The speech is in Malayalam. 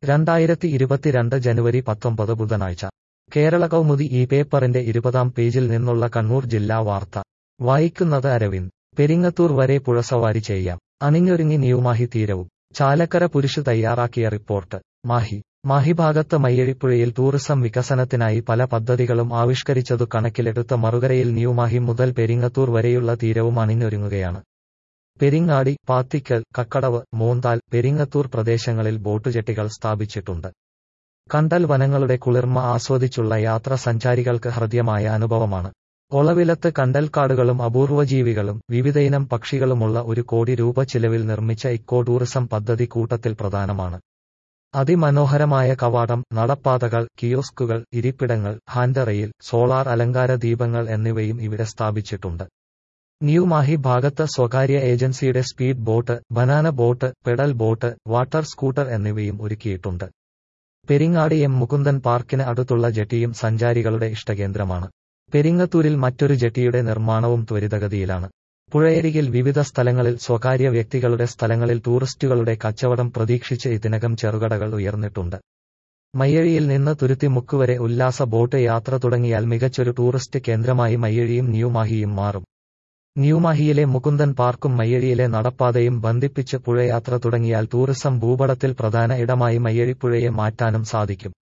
രണ്ടായിരത്തി ഇരുപത്തിരണ്ട് ജനുവരി പത്തൊമ്പത് ബുധനാഴ്ച കേരള കൗമുദി ഈ പേപ്പറിന്റെ ഇരുപതാം പേജിൽ നിന്നുള്ള കണ്ണൂർ ജില്ലാ വാർത്ത വായിക്കുന്നത് അരവിന്ദ് പെരിങ്ങത്തൂർ വരെ പുഴസവാരി ചെയ്യാം അണിഞ്ഞൊരുങ്ങി ന്യൂമാഹി തീരവും ചാലക്കര പുരുഷ് തയ്യാറാക്കിയ റിപ്പോർട്ട് മാഹി മാഹി ഭാഗത്ത് മയ്യഴിപ്പുഴയിൽ ടൂറിസം വികസനത്തിനായി പല പദ്ധതികളും ആവിഷ്കരിച്ചതു കണക്കിലെടുത്ത മറുകരയിൽ ന്യൂമാഹി മുതൽ പെരിങ്ങത്തൂർ വരെയുള്ള തീരവും അണിഞ്ഞൊരുങ്ങുകയാണ് പെരിങ്ങാടി പാത്തിക്കൽ കക്കടവ് മോന്താൽ പെരിങ്ങത്തൂർ പ്രദേശങ്ങളിൽ ബോട്ടുജെട്ടികൾ സ്ഥാപിച്ചിട്ടുണ്ട് കണ്ടൽ വനങ്ങളുടെ കുളിർമ ആസ്വദിച്ചുള്ള യാത്ര സഞ്ചാരികൾക്ക് ഹൃദ്യമായ അനുഭവമാണ് ഒളവിലത്ത് കണ്ടൽക്കാടുകളും അപൂർവജീവികളും വിവിധയിനം പക്ഷികളുമുള്ള ഒരു കോടി രൂപ ചിലവിൽ നിർമ്മിച്ച ഇക്കോ ടൂറിസം പദ്ധതി കൂട്ടത്തിൽ പ്രധാനമാണ് അതിമനോഹരമായ കവാടം നടപ്പാതകൾ കിയോസ്കുകൾ ഇരിപ്പിടങ്ങൾ ഹാൻഡറയിൽ സോളാർ അലങ്കാര ദീപങ്ങൾ എന്നിവയും ഇവിടെ സ്ഥാപിച്ചിട്ടുണ്ട് ന്യൂ മാഹി ഭാഗത്ത് സ്വകാര്യ ഏജൻസിയുടെ speed boat banana boat pedal boat water scooter എന്നിവയും ഒരുക്കിയിട്ടുണ്ട് പെരിങ്ങാടി എം മുകുന്ദൻ പാർക്കിന് അടുത്തുള്ള ജെട്ടിയും സഞ്ചാരികളുടെ ഇഷ്ടകേന്ദ്രമാണ് പെരിങ്ങത്തൂരിൽ മറ്റൊരു ജെട്ടിയുടെ നിർമ്മാണവും ത്വരിതഗതിയിലാണ് പുഴയരികിൽ വിവിധ സ്ഥലങ്ങളിൽ സ്വകാര്യ വ്യക്തികളുടെ സ്ഥലങ്ങളിൽ ടൂറിസ്റ്റുകളുടെ കച്ചവടം പ്രതീക്ഷിച്ച് ഇതിനകം ചെറുകടകൾ ഉയർന്നിട്ടുണ്ട് മയ്യഴിയിൽ നിന്ന് തുരുത്തിമുക്ക് വരെ ഉല്ലാസ ബോട്ട് യാത്ര തുടങ്ങിയാൽ മികച്ചൊരു ടൂറിസ്റ്റ് കേന്ദ്രമായി മയ്യഴിയും ന്യൂമാഹിയും മാറും ന്യൂമാഹിയിലെ മുകുന്ദൻ പാർക്കും മയ്യഴിയിലെ നടപ്പാതയും ബന്ധിപ്പിച്ച് പുഴയാത്ര തുടങ്ങിയാൽ ടൂറിസം ഭൂപടത്തിൽ പ്രധാന ഇടമായി മയ്യഴിപ്പുഴയെ മാറ്റാനും സാധിക്കും